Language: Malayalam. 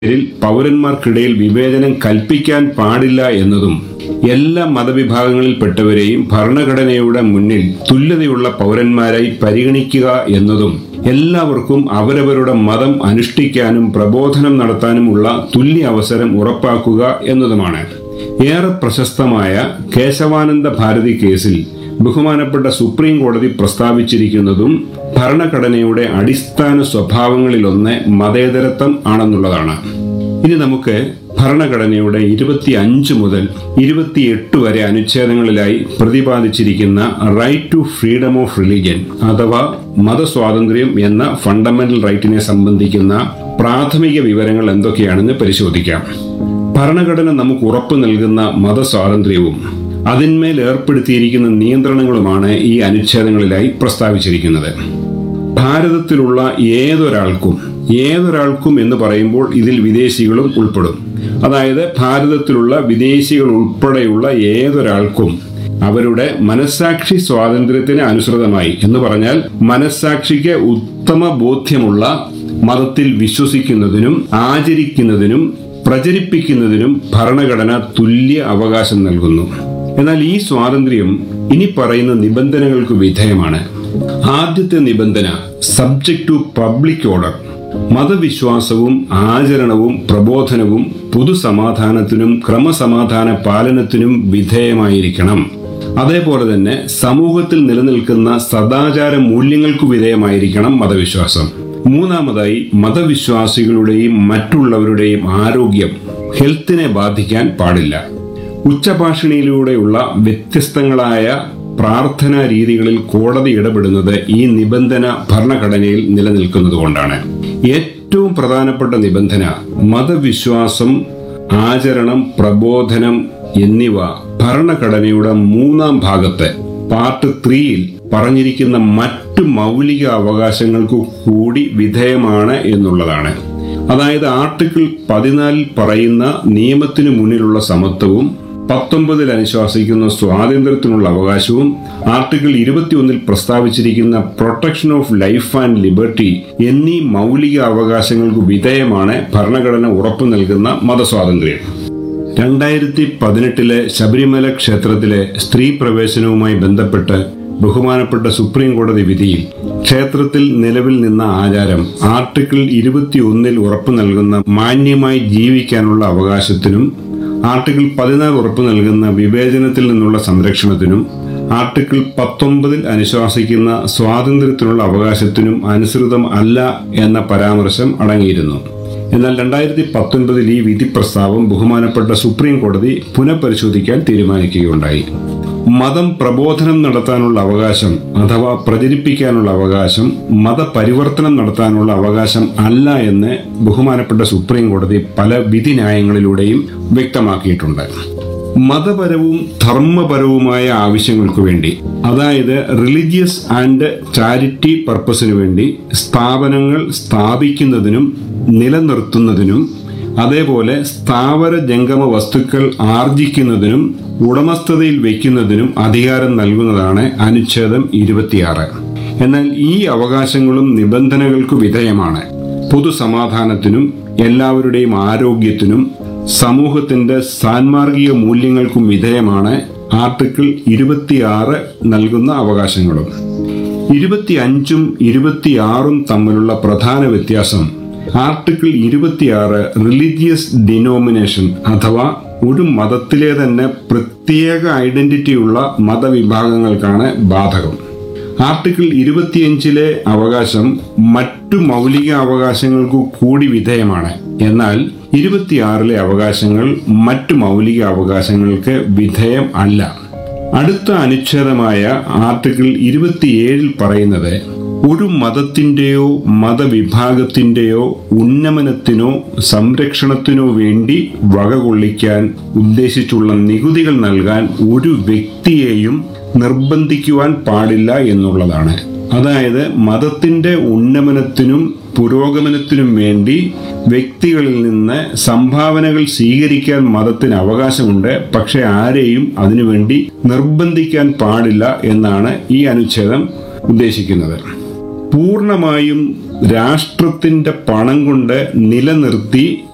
പേരിൽ പൗരന്മാർക്കിടയിൽ വിവേചനം കൽപ്പിക്കാൻ പാടില്ല എന്നതും എല്ലാ മതവിഭാഗങ്ങളിൽപ്പെട്ടവരെയും ഭരണഘടനയുടെ മുന്നിൽ തുല്യതയുള്ള പൗരന്മാരായി പരിഗണിക്കുക എന്നതും എല്ലാവർക്കും അവരവരുടെ മതം അനുഷ്ഠിക്കാനും പ്രബോധനം നടത്താനുമുള്ള തുല്യ അവസരം ഉറപ്പാക്കുക എന്നതുമാണ് ഏറെ പ്രശസ്തമായ കേശവാനന്ദ ഭാരതി കേസിൽ ബഹുമാനപ്പെട്ട സുപ്രീം കോടതി പ്രസ്താവിച്ചിരിക്കുന്നതും ഭരണഘടനയുടെ അടിസ്ഥാന സ്വഭാവങ്ങളിലൊന്ന് മതേതരത്വം ആണെന്നുള്ളതാണ് ഇനി നമുക്ക് ഭരണഘടനയുടെ ഇരുപത്തി അഞ്ച് മുതൽ ഇരുപത്തിയെട്ട് വരെ അനുച്ഛേദങ്ങളിലായി പ്രതിപാദിച്ചിരിക്കുന്ന right to freedom of religion അഥവാ മതസ്വാതന്ത്ര്യം എന്ന ഫണ്ടമെന്റൽ റൈറ്റിനെ സംബന്ധിക്കുന്ന പ്രാഥമിക വിവരങ്ങൾ എന്തൊക്കെയാണെന്ന് പരിശോധിക്കാം ഭരണഘടന നമുക്ക് ഉറപ്പു നൽകുന്ന മതസ്വാതന്ത്ര്യവും അതിന്മേൽ ഏർപ്പെടുത്തിയിരിക്കുന്ന നിയന്ത്രണങ്ങളുമാണ് ഈ അനുച്ഛേദങ്ങളിലായി പ്രസ്താവിച്ചിരിക്കുന്നത് ഭാരതത്തിലുള്ള ഏതൊരാൾക്കും ഏതൊരാൾക്കും എന്ന് പറയുമ്പോൾ ഇതിൽ വിദേശികളും ഉൾപ്പെടും അതായത് ഭാരതത്തിലുള്ള വിദേശികൾ ഉൾപ്പെടെയുള്ള ഏതൊരാൾക്കും അവരുടെ മനസ്സാക്ഷി സ്വാതന്ത്ര്യത്തിന് അനുസൃതമായി എന്ന് പറഞ്ഞാൽ മനസ്സാക്ഷിക്ക് ഉത്തമ ബോധ്യമുള്ള മതത്തിൽ വിശ്വസിക്കുന്നതിനും ആചരിക്കുന്നതിനും പ്രചരിപ്പിക്കുന്നതിനും ഭരണഘടന തുല്യ അവകാശം നൽകുന്നു എന്നാൽ ഈ സ്വാതന്ത്ര്യം ഇനി പറയുന്ന നിബന്ധനകൾക്ക് വിധേയമാണ് ആദ്യത്തെ നിബന്ധന സബ്ജക്ട് ടു പബ്ലിക് ഓർഡർ മതവിശ്വാസവും ആചരണവും പ്രബോധനവും പൊതുസമാധാനത്തിനും ക്രമസമാധാന പാലനത്തിനും വിധേയമായിരിക്കണം അതേപോലെ തന്നെ സമൂഹത്തിൽ നിലനിൽക്കുന്ന സദാചാര മൂല്യങ്ങൾക്കു വിധേയമായിരിക്കണം മതവിശ്വാസം മൂന്നാമതായി മതവിശ്വാസികളുടെയും മറ്റുള്ളവരുടെയും ആരോഗ്യം ഹെൽത്തിനെ ബാധിക്കാൻ പാടില്ല ഉച്ചഭാഷിണിയിലൂടെയുള്ള വ്യത്യസ്തങ്ങളായ പ്രാർത്ഥനാ രീതികളിൽ കോടതി ഇടപെടുന്നത് ഈ നിബന്ധന ഭരണഘടനയിൽ നിലനിൽക്കുന്നതുകൊണ്ടാണ് ഏറ്റവും പ്രധാനപ്പെട്ട നിബന്ധന മതവിശ്വാസം ആചരണം പ്രബോധനം എന്നിവ ഭരണഘടനയുടെ മൂന്നാം ഭാഗത്ത് പാർട്ട് ത്രീയിൽ പറഞ്ഞിരിക്കുന്ന മറ്റു മൗലിക അവകാശങ്ങൾക്കു കൂടി വിധേയമാണ് എന്നുള്ളതാണ് അതായത് ആർട്ടിക്കിൾ പതിനാലിൽ പറയുന്ന നിയമത്തിനു മുന്നിലുള്ള സമത്വവും പത്തൊമ്പതിൽ അനുശാസിക്കുന്ന സ്വാതന്ത്ര്യത്തിനുള്ള അവകാശവും ആർട്ടിക്കിൾ ഇരുപത്തിയൊന്നിൽ പ്രസ്താവിച്ചിരിക്കുന്ന protection of life and liberty എന്നീ മൗലിക അവകാശങ്ങൾക്ക് വിധേയമാണ് ഭരണഘടന ഉറപ്പു നൽകുന്ന മതസ്വാതന്ത്ര്യം രണ്ടായിരത്തി പതിനെട്ടിലെ ശബരിമല ക്ഷേത്രത്തിലെ സ്ത്രീ പ്രവേശനവുമായി ബന്ധപ്പെട്ട് ബഹുമാനപ്പെട്ട സുപ്രീം കോടതി വിധിയിൽ ക്ഷേത്രത്തിൽ നിലവിൽ നിന്ന ആചാരം ആർട്ടിക്കിൾ ഇരുപത്തിയൊന്നിൽ ഉറപ്പു നൽകുന്ന മാന്യമായി ജീവിക്കാനുള്ള അവകാശത്തിനും ആർട്ടിക്കിൾ പതിനാല് ഉറപ്പു നൽകുന്ന വിവേചനത്തിൽ നിന്നുള്ള സംരക്ഷണത്തിനും ആർട്ടിക്കിൾ പത്തൊമ്പതിൽ അനുശാസിക്കുന്ന സ്വാതന്ത്ര്യത്തിനുള്ള അവകാശത്തിനും അനുസൃതം അല്ല എന്ന പരാമർശം അടങ്ങിയിരുന്നു എന്നാൽ രണ്ടായിരത്തി പത്തൊൻപതിൽ ഈ വിധി പ്രസ്താവം ബഹുമാനപ്പെട്ട സുപ്രീം കോടതി പുനഃപരിശോധിക്കാൻ തീരുമാനിക്കുകയുണ്ടായി മതം പ്രബോധനം നടത്താനുള്ള അവകാശം അഥവാ പ്രചരിപ്പിക്കാനുള്ള അവകാശം മതപരിവർത്തനം നടത്താനുള്ള അവകാശം അല്ല എന്ന് ബഹുമാനപ്പെട്ട സുപ്രീം കോടതി പല വിധി ന്യായങ്ങളിലൂടെയും വ്യക്തമാക്കിയിട്ടുണ്ട് മതപരവും ധർമ്മപരവുമായ ആവശ്യങ്ങൾക്കു വേണ്ടി അതായത് റിലീജിയസ് ആൻഡ് ചാരിറ്റി പർപ്പസിനു വേണ്ടി സ്ഥാപനങ്ങൾ സ്ഥാപിക്കുന്നതിനും നിലനിർത്തുന്നതിനും അതേപോലെ സ്ഥാവര ജംഗമ വസ്തുക്കൾ ആർജിക്കുന്നതിനും ഉടമസ്ഥതയിൽ വയ്ക്കുന്നതിനും അധികാരം നൽകുന്നതാണ് അനുച്ഛേദം ഇരുപത്തിയാറ് എന്നാൽ ഈ അവകാശങ്ങളും നിബന്ധനകൾക്കു വിധേയമാണ് പൊതുസമാധാനത്തിനും എല്ലാവരുടെയും ആരോഗ്യത്തിനും സമൂഹത്തിന്റെ സാൻമാർഗിക മൂല്യങ്ങൾക്കും വിധേയമാണ് ആർട്ടിക്കിൾ ഇരുപത്തിയാറ് നൽകുന്ന അവകാശങ്ങളും ഇരുപത്തിയഞ്ചും ഇരുപത്തിയാറും തമ്മിലുള്ള പ്രധാന വ്യത്യാസം ആർട്ടിക്കിൾ ഇരുപത്തിയാറ് റിലീജിയസ് ഡിനോമിനേഷൻ അഥവാ ഒരു മതത്തിലെ തന്നെ പ്രത്യേക ഐഡന്റിറ്റിയുള്ള മതവിഭാഗങ്ങൾക്കാണ് ബാധകം ആർട്ടിക്കിൾ ഇരുപത്തിയഞ്ചിലെ അവകാശം മറ്റു മൗലിക അവകാശങ്ങൾക്കു കൂടി വിധേയമാണ് എന്നാൽ ഇരുപത്തിയാറിലെ അവകാശങ്ങൾ മറ്റു മൗലിക അവകാശങ്ങൾക്ക് വിധേയം അല്ല അടുത്ത അനുച്ഛേദമായ ആർട്ടിക്കിൾ ഇരുപത്തിയേഴിൽ പറയുന്നത് ഒരു മതത്തിന്റെയോ മതവിഭാഗത്തിന്റെയോ ഉന്നമനത്തിനോ സംരക്ഷണത്തിനോ വേണ്ടി വകകൊള്ളിക്കാൻ ഉദ്ദേശിച്ചുള്ള നികുതികൾ നൽകാൻ ഒരു വ്യക്തിയെയും നിർബന്ധിക്കുവാൻ പാടില്ല എന്നുള്ളതാണ് അതായത് മതത്തിന്റെ ഉന്നമനത്തിനും പുരോഗമനത്തിനും വേണ്ടി വ്യക്തികളിൽ നിന്ന് സംഭാവനകൾ സ്വീകരിക്കാൻ മതത്തിന് അവകാശമുണ്ട് പക്ഷെ ആരെയും അതിനുവേണ്ടി നിർബന്ധിക്കാൻ പാടില്ല എന്നാണ് ഈ അനുച്ഛേദം ഉദ്ദേശിക്കുന്നത് പൂർണ്ണമായും രാഷ്ട്രത്തിന്റെ പണം കൊണ്ട് നിലനിർത്തി